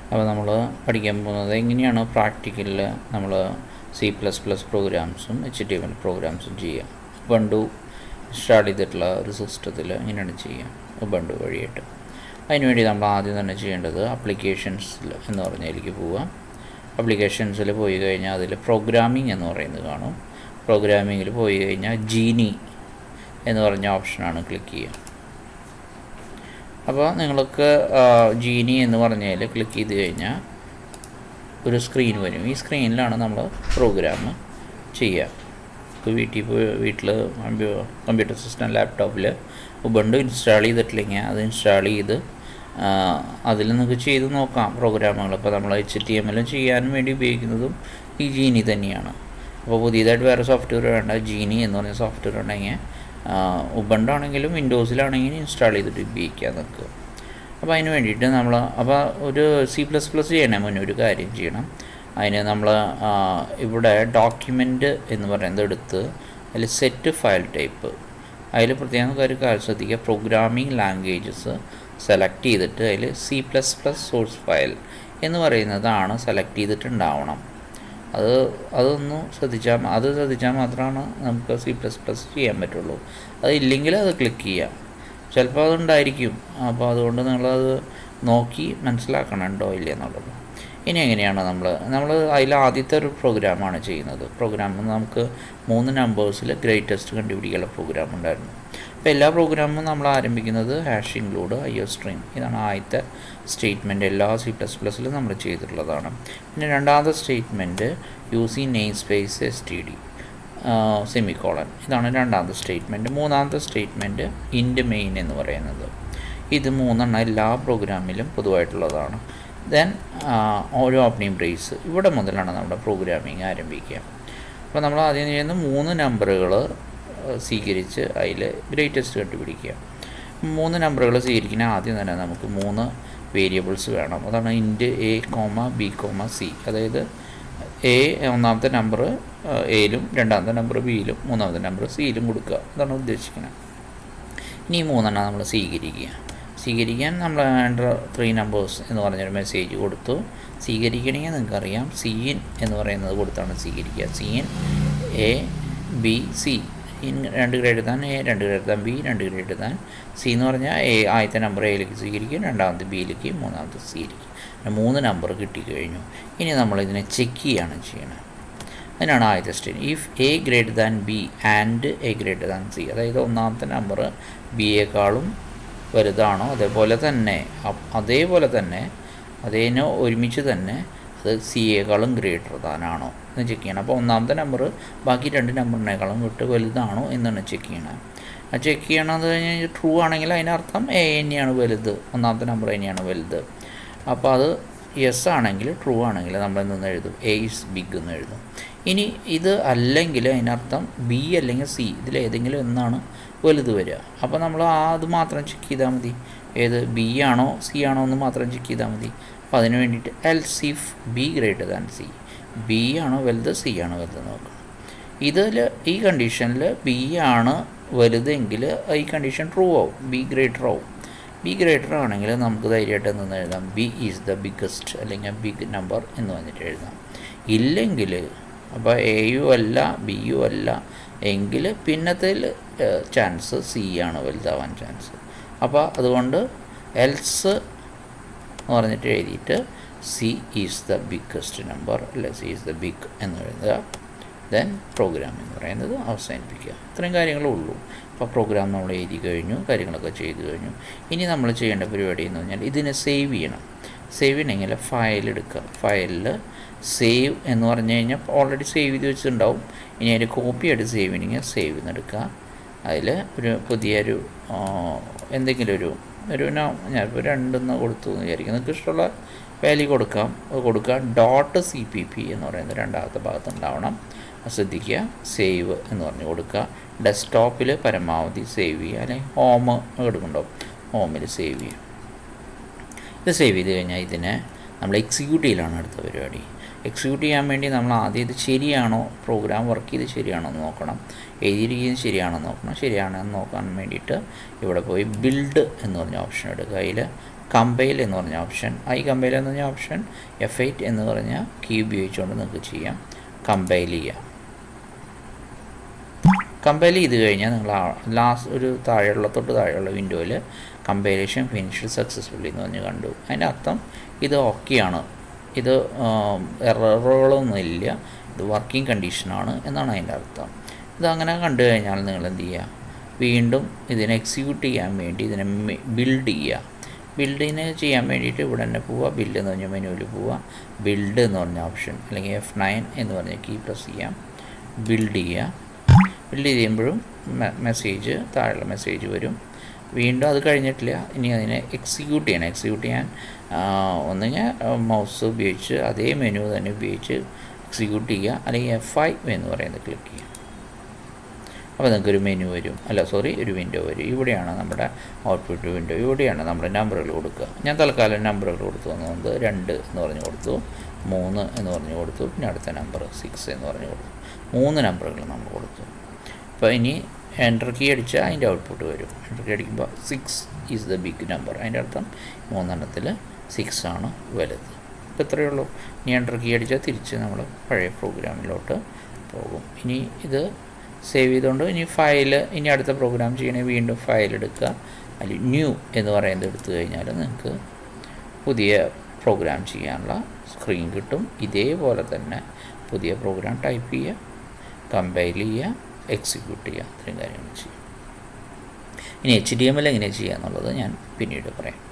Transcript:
അപ്പോൾ നമ്മൾ പഠിക്കാൻ പോകുന്നത് എങ്ങനെയാണ് പ്രാക്ടിക്കലിൽ നമ്മൾ സി പ്ലസ് പ്ലസ് പ്രോഗ്രാംസും എച്ച് ടി എം എൽ പ്രോഗ്രാംസും ചെയ്യുക ഉബണ്ടു ഇൻസ്റ്റാൾ ചെയ്തിട്ടുള്ള ഒരു സിസ്റ്റത്തിൽ എങ്ങനെയാണ് ചെയ്യുക ഉബണ്ടു വഴിയായിട്ട് അതിനുവേണ്ടി നമ്മൾ ആദ്യം തന്നെ ചെയ്യേണ്ടത് അപ്ലിക്കേഷൻസിൽ എന്ന് പറഞ്ഞതിലേക്ക് പോവാം അപ്ലിക്കേഷൻസിൽ പോയി കഴിഞ്ഞാൽ അതിൽ പ്രോഗ്രാമിംഗ് എന്ന് പറയുന്നത് കാണും പ്രോഗ്രാമിങ്ങിൽ പോയി കഴിഞ്ഞാൽ ജീനി എന്ന് പറഞ്ഞ ഓപ്ഷനാണ് ക്ലിക്ക് ചെയ്യുക അപ്പോൾ നിങ്ങൾക്ക് ജീനി എന്ന് പറഞ്ഞതിൽ ക്ലിക്ക് ചെയ്ത് കഴിഞ്ഞാൽ ഒരു സ്ക്രീൻ വരും ഈ സ്ക്രീനിലാണ് നമ്മൾ പ്രോഗ്രാം ചെയ്യുക ഇപ്പോൾ വീട്ടിൽ പോയി വീട്ടിൽ കമ്പ്യൂട്ടർ സിസ്റ്റം ലാപ്ടോപ്പിൽ ഉബണ്ട് ഇൻസ്റ്റാൾ ചെയ്തിട്ടില്ലെങ്കിൽ അത് ഇൻസ്റ്റാൾ ചെയ്ത് അതിൽ നിങ്ങൾക്ക് ചെയ്ത് നോക്കാം പ്രോഗ്രാമുകൾ ഇപ്പോൾ നമ്മൾ എച്ച് ടി എം എല്ലും ചെയ്യാൻ വേണ്ടി ഉപയോഗിക്കുന്നതും ഈ ജീനി തന്നെയാണ് അപ്പോൾ പുതിയതായിട്ട് വേറെ സോഫ്റ്റ്വെയർ വേണ്ട ജീനി എന്ന് പറഞ്ഞ സോഫ്റ്റ്വെയർ ഉണ്ടെങ്കിൽ ഉബണ്ടാണെങ്കിലും വിൻഡോസിലാണെങ്കിലും ഇൻസ്റ്റാൾ ചെയ്തിട്ട് ഉപയോഗിക്കാം നിങ്ങൾക്ക് അപ്പോൾ അതിന് വേണ്ടിയിട്ട് നമ്മൾ അപ്പോൾ ഒരു സി പ്ലസ് പ്ലസ് ചെയ്യണേ മുന്നേ ഒരു കാര്യം ചെയ്യണം അതിന് നമ്മൾ ഇവിടെ ഡോക്യുമെൻ്റ് എന്ന് പറയുന്നത് എടുത്ത് അതിൽ സെറ്റ് ഫയൽ ടൈപ്പ് അതിൽ പ്രത്യേകം ഒരു കാര്യം ശ്രദ്ധിക്കുക പ്രോഗ്രാമിംഗ് ലാംഗ്വേജസ് സെലക്ട് ചെയ്തിട്ട് അതിൽ C plus plus source file എന്ന് പറയുന്നതാണ് സെലക്ട് ചെയ്തിട്ടുണ്ടാവണം അത് അതൊന്ന് ശ്രദ്ധിച്ചാൽ അത് ശ്രദ്ധിച്ചാൽ മാത്രമാണ് നമുക്ക് സി പ്ലസ് പ്ലസ് ചെയ്യാൻ പറ്റുള്ളൂ അത് ഇല്ലെങ്കിൽ അത് ക്ലിക്ക് ചെയ്യാം ചിലപ്പോൾ അതുണ്ടായിരിക്കും അപ്പോൾ അതുകൊണ്ട് നിങ്ങളത് നോക്കി മനസ്സിലാക്കണം ഉണ്ടോ ഇല്ല എന്നുള്ളത് ഇനി എങ്ങനെയാണ് നമ്മൾ നമ്മൾ അതിൽ ആദ്യത്തെ ഒരു പ്രോഗ്രാമാണ് ചെയ്യുന്നത് പ്രോഗ്രാം നമുക്ക് മൂന്ന് നമ്പേഴ്സിൽ ഗ്രേറ്റസ്റ്റ് കണ്ടുപിടിക്കാനുള്ള പ്രോഗ്രാം ഉണ്ടായിരുന്നു അപ്പോൾ എല്ലാ പ്രോഗ്രാമും നമ്മൾ ആരംഭിക്കുന്നത് hash include I O stream ഇതാണ് ആദ്യത്തെ സ്റ്റേറ്റ്മെൻറ്റ് എല്ലാ സി പ്ലസ് പ്ലസ്സിലും നമ്മൾ ചെയ്തിട്ടുള്ളതാണ് പിന്നെ രണ്ടാമത്തെ statement using namespace S T D semicolon ഇതാണ് രണ്ടാമത്തെ സ്റ്റേറ്റ്മെൻറ്റ് മൂന്നാമത്തെ സ്റ്റേറ്റ്മെൻറ്റ് ഇൻഡ് മെയിൻ എന്ന് പറയുന്നത് ഇത് മൂന്നെണ്ണം എല്ലാ പ്രോഗ്രാമിലും പൊതുവായിട്ടുള്ളതാണ് ദെൻ ഓരോ ഓപ്പണിംഗ് ബ്രേസ് ഇവിടെ മുതലാണ് നമ്മുടെ പ്രോഗ്രാമിംഗ് ആരംഭിക്കുക അപ്പോൾ നമ്മൾ ആദ്യം ചെയ്യുന്ന മൂന്ന് നമ്പറുകൾ സ്വീകരിച്ച് അതിൽ ഗ്രേറ്റസ്റ്റ് കണ്ടുപിടിക്കുക മൂന്ന് നമ്പറുകൾ സ്വീകരിക്കുന്ന ആദ്യം തന്നെ നമുക്ക് മൂന്ന് വേരിയബിൾസ് വേണം അതാണ് int A comma B comma C അതായത് എ ഒന്നാമത്തെ നമ്പർ എയിലും രണ്ടാമത്തെ നമ്പർ ബിയിലും മൂന്നാമത്തെ നമ്പർ സിയിലും കൊടുക്കുക അതാണ് ഉദ്ദേശിക്കുന്നത് ഇനി മൂന്നെണ്ണം നമ്മൾ സ്വീകരിക്കുക സ്വീകരിക്കാൻ നമ്മൾ വേണ്ട ത്രീ നമ്പേഴ്സ് എന്ന് പറഞ്ഞൊരു മെസ്സേജ് കൊടുത്തു സ്വീകരിക്കണമെങ്കിൽ നിങ്ങൾക്കറിയാം സി ഇൻ എന്ന് പറയുന്നത് കൊടുത്താണ് സ്വീകരിക്കുക C in A B C in രണ്ട് ഗ്രേഡ് താൻ എ രണ്ട് ഗ്രേഡ് താൻ ബി രണ്ട് ഗ്രേഡ് താൻ സി എന്ന് പറഞ്ഞാൽ എ ആദ്യത്തെ നമ്പർ എയിലേക്ക് സ്വീകരിക്കും രണ്ടാമത്തെ ബിയിലേക്ക് മൂന്നാമത്തെ സിയിലേക്ക് മൂന്ന് നമ്പർ കിട്ടിക്കഴിഞ്ഞു ഇനി നമ്മളിതിനെ ചെക്ക് ചെയ്യാണ് ചെയ്യണത് അതിനാണ് ആദ്യത്തെ state if A greater than B and A greater than C അതായത് ഒന്നാമത്തെ നമ്പർ ബിയേക്കാളും വലുതാണോ അതേപോലെ തന്നെ അതേപോലെ തന്നെ അതേനോ ഒരുമിച്ച് തന്നെ അത് സിയേക്കാളും ഗ്രേറ്റർ താനാണോ എന്ന് ചെക്ക് ചെയ്യണം അപ്പോൾ ഒന്നാമത്തെ നമ്പർ ബാക്കി രണ്ട് നമ്പറിനേക്കാളും വിട്ട് വലുതാണോ എന്നാണ് ചെക്ക് ചെയ്യണം ആ ചെക്ക് ചെയ്യണമെന്ന് കഴിഞ്ഞാൽ ട്രൂ ആണെങ്കിൽ അതിനർത്ഥം എ തന്നെയാണ് വലുത് ഒന്നാമത്തെ നമ്പർ തന്നെയാണ് വലുത് അപ്പോൾ അത് യെസ് ആണെങ്കിൽ ട്രൂ ആണെങ്കിൽ നമ്മൾ നിന്ന് എഴുതും എ ഇസ് ബിഗ് എന്ന് എഴുതും ഇനി ഇത് അല്ലെങ്കിൽ അതിനർത്ഥം ബി അല്ലെങ്കിൽ സി ഇതിലേതെങ്കിലും എന്നാണ് വലുത് വരിക അപ്പോൾ നമ്മൾ ആ അത് മാത്രം ചെക്ക് ചെയ്താൽ മതി ഏത് ബി ആണോ സി ആണോ എന്ന് മാത്രം ചെക്ക് ചെയ്താൽ മതി അപ്പോൾ അതിന് വേണ്ടിയിട്ട് else if B greater than C B ആണോ വലുത് സി ആണോ വലുത് നോക്കണം ഇതിൽ ഈ കണ്ടീഷനിൽ ബി ആണ് വലുതെങ്കിൽ ഈ കണ്ടീഷൻ ട്രൂ ആവും ബി ഗ്രേറ്റർ ആവും ബി ഗ്രേറ്റർ ആണെങ്കിൽ നമുക്ക് ധൈര്യമായിട്ട് നിന്ന് എഴുതാം ബി ഈസ് ദ ബിഗ്ഗസ്റ്റ് അല്ലെങ്കിൽ ബിഗ് നമ്പർ എന്ന് വന്നിട്ട് എഴുതാം ഇല്ലെങ്കിൽ അപ്പോൾ എയും അല്ല ബിയും അല്ല എങ്കിൽ പിന്നത്തിൽ ചാൻസ് സി ആണ് വലുതാവാൻ ചാൻസ് അപ്പോൾ അതുകൊണ്ട് എൽസ് എന്ന് പറഞ്ഞിട്ട് എഴുതിയിട്ട് C is the biggest number അല്ലെ സി ഈസ് ദ ബിഗ് എന്ന് എഴുതുക ദെൻ പ്രോഗ്രാം എന്ന് പറയുന്നത് അവസാനിപ്പിക്കുക ഇത്രയും കാര്യങ്ങളേ ഉള്ളൂ അപ്പോൾ പ്രോഗ്രാം നമ്മൾ എഴുതി കഴിഞ്ഞു കാര്യങ്ങളൊക്കെ ചെയ്തു കഴിഞ്ഞു ഇനി നമ്മൾ ചെയ്യേണ്ട പരിപാടി എന്ന് പറഞ്ഞാൽ ഇതിനെ സേവ് ചെയ്യണം സേവ് ചെയ്യണമെങ്കിൽ ഫയൽ എടുക്കുക ഫയലിൽ സേവ് എന്ന് പറഞ്ഞു കഴിഞ്ഞാൽ ഓൾറെഡി സേവ് ചെയ്ത് വെച്ചിട്ടുണ്ടാവും ഇനി അതിൻ്റെ കോപ്പി ആയിട്ട് സേവ് ചെയ്യണമെങ്കിൽ സേവ് ചെയ്തെടുക്കുക അതിൽ ഒരു പുതിയൊരു എന്തെങ്കിലും ഒരു ഒരു ഞാനിപ്പോൾ രണ്ടെന്ന് കൊടുത്തു എന്ന് വിചാരിക്കും നിങ്ങൾക്ക് ഇഷ്ടമുള്ള വാല്യൂ കൊടുക്കാം കൊടുക്കുക ഡോട്ട് സി പി പി എന്ന് പറയുന്നത് രണ്ടാമത്തെ ഭാഗത്ത് ഉണ്ടാവണം ശ്രദ്ധിക്കുക സേവ് എന്ന് പറഞ്ഞ് കൊടുക്കുക ഡെസ്ക്ടോപ്പിൽ പരമാവധി സേവ് ചെയ്യുക അല്ലെങ്കിൽ ഹോം എടുക്കുന്നുണ്ടാവും ഹോമിൽ സേവ് ചെയ്യുക ഇത് സേവ് ചെയ്ത് കഴിഞ്ഞാൽ ഇതിനെ നമ്മൾ എക്സിക്യൂട്ട് ചെയ്യലാണ് അടുത്ത പരിപാടി എക്സിക്യൂട്ട് ചെയ്യാൻ വേണ്ടി നമ്മൾ ആദ്യം ഇത് ശരിയാണോ പ്രോഗ്രാം വർക്ക് ചെയ്ത് ശരിയാണോ എന്ന് നോക്കണം എഴുതിയിരിക്കുന്നത് ശരിയാണോ എന്ന് നോക്കണം ശരിയാണോ എന്ന് നോക്കാൻ വേണ്ടിയിട്ട് ഇവിടെ പോയി ബിൽഡ് എന്ന് പറഞ്ഞ ഓപ്ഷൻ എടുക്കുക അതിൽ കമ്പൈൽ എന്ന് പറഞ്ഞ ഓപ്ഷൻ ഐ കമ്പൈൽ എന്ന് പറഞ്ഞ ഓപ്ഷൻ എഫ് എയ്റ്റ് എന്ന് പറഞ്ഞ കീ ഉപയോഗിച്ചുകൊണ്ട് നിങ്ങൾക്ക് ചെയ്യാം കമ്പൈൽ ചെയ്യാം കമ്പൈൽ ചെയ്ത് കഴിഞ്ഞാൽ നിങ്ങൾ ലാസ്റ്റ് ഒരു താഴെയുള്ള തൊട്ട് താഴെയുള്ള വിൻഡോയിൽ കമ്പൈലേഷൻ ഫിനിഷ്ഡ് സക്സസ്ഫുള്ളി എന്ന് പറഞ്ഞ് കണ്ടു അതിൻ്റെ അർത്ഥം ഇത് ഓക്കെയാണ് ഇത് എററുകളൊന്നും ഇല്ല ഇത് വർക്കിംഗ് കണ്ടീഷനാണ് എന്നാണ് അതിൻ്റെ അർത്ഥം ഇതങ്ങനെ കണ്ടു കഴിഞ്ഞാൽ നിങ്ങൾ എന്ത് ചെയ്യുക വീണ്ടും ഇതിനെ എക്സിക്യൂട്ട് ചെയ്യാൻ വേണ്ടി ഇതിനെ ബിൽഡ് ചെയ്യുക ബിൽഡിന് ചെയ്യാൻ വേണ്ടിയിട്ട് ഇവിടെ തന്നെ പോവുക ബിൽഡ് എന്ന് പറഞ്ഞ മെനുവിൽ പോവുക ബിൽഡ് എന്ന് പറഞ്ഞ ഓപ്ഷൻ അല്ലെങ്കിൽ എഫ് നയൻ എന്ന് പറഞ്ഞ കീ പ്രസ് ചെയ്യാം ബിൽഡ് ചെയ്യുക ബിൽഡ് ചെയ്യുമ്പോഴും മെസ്സേജ് താഴെയുള്ള മെസ്സേജ് വരും വീണ്ടും അത് കഴിഞ്ഞിട്ടില്ല ഇനി അതിനെ എക്സിക്യൂട്ട് ചെയ്യണം എക്സിക്യൂട്ട് ചെയ്യാൻ ഒന്നുകിൽ മൗസ് ഉപയോഗിച്ച് അതേ മെനു തന്നെ ഉപയോഗിച്ച് എക്സിക്യൂട്ട് ചെയ്യുക അല്ലെങ്കിൽ എഫ് ഐ എന്ന് പറയുന്നത് ക്ലിക്ക് ചെയ്യുക അപ്പോൾ നിങ്ങൾക്കൊരു മെനു വരും അല്ല സോറി ഒരു വിൻഡോ വരും ഇവിടെയാണ് നമ്മുടെ ഔട്ട്പുട്ട് വിൻഡോ ഇവിടെയാണ് നമ്മുടെ നമ്പറുകൾ കൊടുക്കുക ഞാൻ തൽക്കാലം നമ്പറുകൾ കൊടുത്തു വന്നത് രണ്ട് എന്ന് പറഞ്ഞു കൊടുത്തു മൂന്ന് എന്ന് പറഞ്ഞു കൊടുത്തു പിന്നെ അടുത്ത നമ്പർ സിക്സ് എന്ന് പറഞ്ഞു കൊടുത്തു മൂന്ന് നമ്പറുകൾ നമ്മൾ കൊടുത്തു അപ്പോൾ ഇനി എൻ്റർ കീ അടിച്ചാൽ അതിൻ്റെ ഔട്ട്പുട്ട് വരും എൻ്റർ കീ അടിക്കുമ്പോൾ six is the big number അതിൻ്റെ അർത്ഥം മൂന്നെണ്ണത്തിൽ സിക്സ് ആണ് വലുത് അപ്പോൾ ഇത്രയേ ഉള്ളൂ ഇനി എൻ്റർ കീ അടിച്ചാൽ തിരിച്ച് നമ്മൾ പഴയ പ്രോഗ്രാമിലോട്ട് പോകും ഇനി ഇത് സേവ് ചെയ്തുകൊണ്ട് ഇനി ഫയൽ ഇനി അടുത്ത പ്രോഗ്രാം ചെയ്യണേ വീണ്ടും ഫയൽ എടുക്കുക അല്ലെങ്കിൽ ന്യൂ എന്ന് പറയുന്നത് എടുത്തു കഴിഞ്ഞാൽ നിങ്ങൾക്ക് പുതിയ പ്രോഗ്രാം ചെയ്യാനുള്ള സ്ക്രീൻ കിട്ടും ഇതേപോലെ തന്നെ പുതിയ പ്രോഗ്രാം ടൈപ്പ് ചെയ്യുക കമ്പൈൽ ചെയ്യുക എക്സിക്യൂട്ട് ചെയ്യുക അത്രയും കാര്യങ്ങൾ ചെയ്യും ഇനി എച്ച് ഡി എം എൽ എങ്ങനെ ചെയ്യുക എന്നുള്ളത് ഞാൻ പിന്നീട് പറയാം